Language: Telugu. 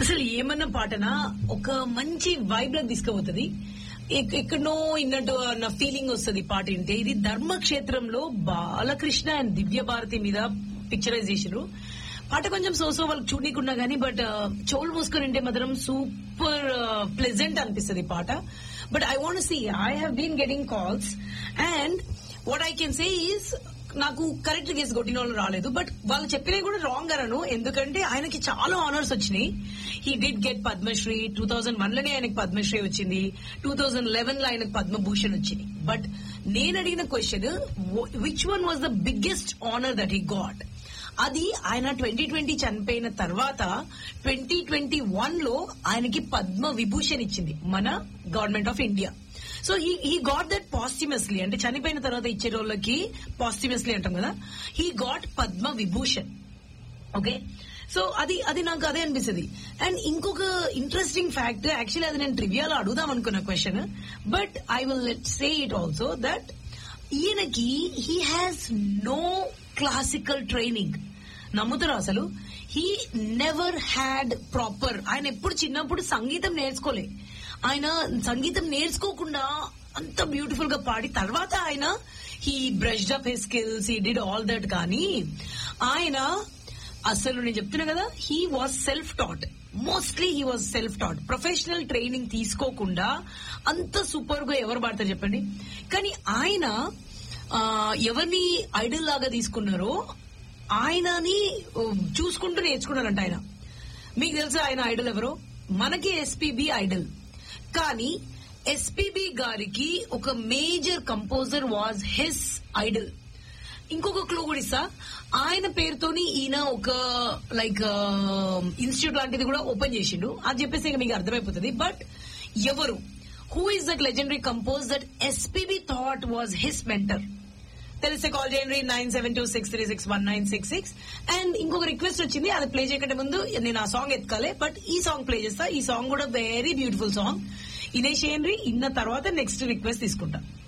అసలు ఏమన్నా పాటనా ఒక మంచి వైబ్ లకు తీసుకుపోతుంది ఎక్- ఎక్కడనో ఇన్నట్టు నా ఫీలింగ్ వస్తుంది పాట వింటే ఇది ధర్మక్షేత్రంలో బాలకృష్ణ అండ్ దివ్య భారతి మీద పిక్చరైజ్ చేసిరు పాట కొంచెం సోసో వాళ్ళకి చూడనీకున్నా గానీ బట్ చోళ్ళు మూసుకొని ఉంటే మాత్రం సూపర్ ప్లెజెంట్ అనిపిస్తుంది పాట but I want see I have been getting calls and what I can say is నాకు కరెక్ట్ గేస్ కొట్టిన వాళ్ళు రాలేదు బట్ వాళ్ళు చెప్పినవి కూడా రాంగ్ అనను ఎందుకంటే ఆయనకి చాలా ఆనర్స్ వచ్చినాయి he did get Padmashri two thousand one లోనే ఆయనకి పద్మశ్రీ వచ్చింది టూ థౌజండ్ లెవెన్ లో ఆయనకు పద్మభూషణ్ వచ్చింది బట్ నేను అడిగిన question which one was the biggest honour that he got అది ఆయన ట్వంటీ ట్వంటీ చనిపోయిన తర్వాత ట్వంటీ ట్వంటీ వన్ లో ఆయనకి పద్మ విభూషణ్ ఇచ్చింది మన government of India so he he got that posthumously అంటే చనిపోయిన తర్వాత ఇచ్చే వాళ్ళకి పాస్టిమస్లీ అంటాం కదా he got Padma Vibhushan okay so అది అది నాకు అదే అనిపిస్తుంది అండ్ ఇంకొక ఇంట్రెస్టింగ్ ఫ్యాక్ట్ యాక్చువల్లీ అది నేను ట్రివియాలో అడుగుదాం అనుకున్న question but I will let say it also that ఈయనకి he has no classical training నమ్ముతారు అసలు హీ నెవర్ హ్యాడ్ ప్రాపర్ ఆయన ఎప్పుడు చిన్నప్పుడు సంగీతం నేర్చుకోలే ఆయన సంగీతం నేర్చుకోకుండా అంత బ్యూటిఫుల్ గా పాడి తర్వాత ఆయన he brushed up he skills he did all that కానీ ఆయన అసలు నేను చెప్తున్నా కదా he was self taught mostly he was self taught professional training తీసుకోకుండా అంత సూపర్ గా ఎవరు పాడతారు చెప్పండి కానీ ఆయన ఆ, ఎవరిని ఐడల్ లాగా తీసుకున్నారో ఆయనని ఉ, చూసుకుంటూ నేర్చుకున్నారంట ఆయన మీకు తెలుసా ఆయన ఐడల్ ఎవరో మనకి ఎస్పీబీ ఐడల్ కానీ ఎస్పీబీ గారికి ఒక major composer was his idol ఇంకొక క్లూ కూడా ఇస్తా ఆయన పేరుతోని ఈయన ఒక లైక్ ఇన్స్టిట్యూట్ లాంటిది కూడా ఓపెన్ చేసిండు అది చెప్పేసి ఇక మీకు అర్థమైపోతుంది బట్ ఎవరు who is that legendary compose that SPB thought was his mentor తెలిస్తే కాల్ చేయండి nine seven two six three six one nine six six and ఇంకొక రిక్వెస్ట్ వచ్చింది అది ప్లే చేయకంటే ముందు నేను ఆ సాంగ్ ఎత్తుకోలే బట్ ఈ సాంగ్ ప్లే చేస్తా ఈ సాంగ్ కూడా వెరీ బ్యూటిఫుల్ సాంగ్ ఇదే చేయండి ఇన్న తర్వాత నెక్స్ట్ రిక్వెస్ట్ తీసుకుంటా